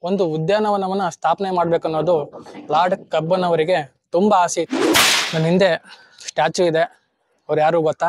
ಒಂದು ಉದ್ಯಾನವನವನ್ನ ಸ್ಥಾಪನೆ ಮಾಡ್ಬೇಕನ್ನೋದು lord Cubbon ಅವರಿಗೆ ತುಂಬಾ ಆಸೆ ಇತ್ತು ನನ್ನ ಹಿಂದೆ ಸ್ಟ್ಯಾಚು ಇದೆ ಅವ್ರು ಯಾರು ಗೊತ್ತಾ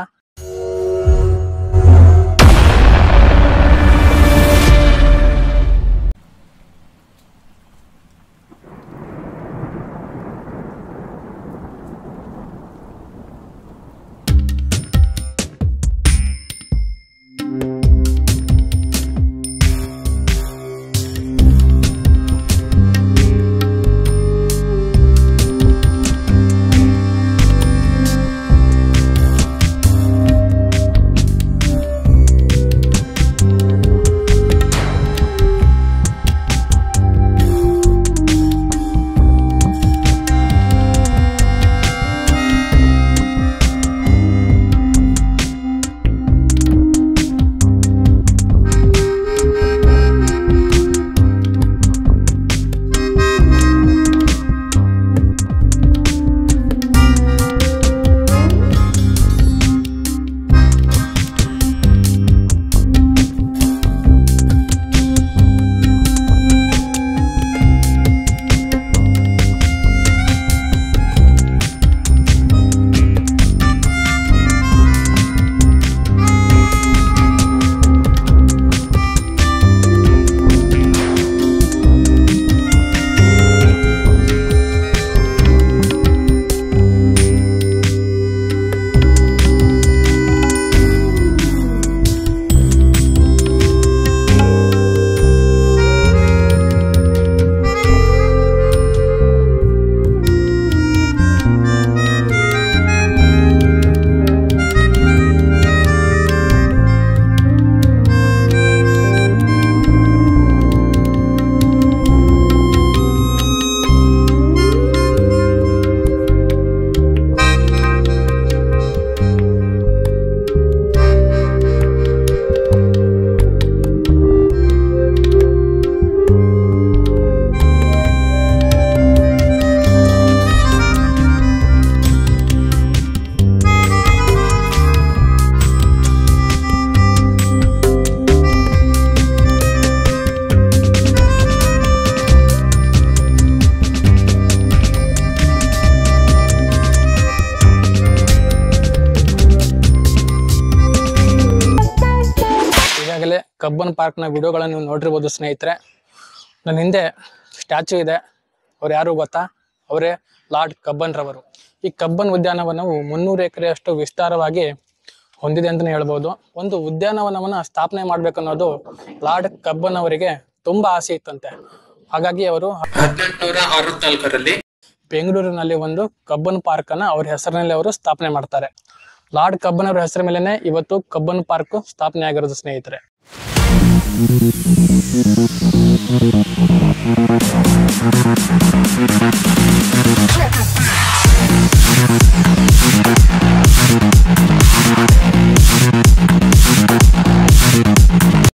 ಈಗಾಗಲೇ ಕಬ್ಬನ್ ಪಾರ್ಕ್ನ ವಿಡಿಯೋಗಳನ್ನು ನೀವು ನೋಡಿರ್ಬೋದು ಸ್ನೇಹಿತರೆ ನನ್ನ ಹಿಂದೆ ಸ್ಟ್ಯಾಚು ಇದೆ ಅವ್ರು ಯಾರು ಗೊತ್ತಾ ಅವರೇ ಲಾರ್ಡ್ ಕಬ್ಬನ್ ರವರು ಈ ಕಬ್ಬನ್ ಉದ್ಯಾನವನವು ಮುನ್ನೂರು ಎಕರೆಯಷ್ಟು ವಿಸ್ತಾರವಾಗಿ ಹೊಂದಿದೆ ಅಂತಲೇ ಹೇಳ್ಬೋದು ಒಂದು ಉದ್ಯಾನವನವನ್ನ ಸ್ಥಾಪನೆ ಮಾಡ್ಬೇಕನ್ನೋದು ಲಾರ್ಡ್ ಕಬ್ಬನ್ ಅವರಿಗೆ ತುಂಬಾ ಆಸೆ ಇತ್ತಂತೆ ಹಾಗಾಗಿ ಅವರು ಹದಿನೆಂಟುನೂರ ಅರವತ್ನಾಲ್ಕರಲ್ಲಿ ಬೆಂಗಳೂರಿನಲ್ಲಿ ಒಂದು ಕಬ್ಬನ್ ಪಾರ್ಕ್ ಅನ್ನ ಅವ್ರ ಹೆಸರಿನಲ್ಲಿ ಅವರು ಸ್ಥಾಪನೆ ಮಾಡ್ತಾರೆ ಲಾರ್ಡ್ ಕಬ್ಬನ್ ಅವರ ಹೆಸರ ಮೇಲೆನೆ ಇವತ್ತು ಕಬ್ಬನ್ ಪಾರ್ಕ್ ಸ್ಥಾಪನೆ ಆಗಿರೋದು ಸ್ನೇಹಿತರೆ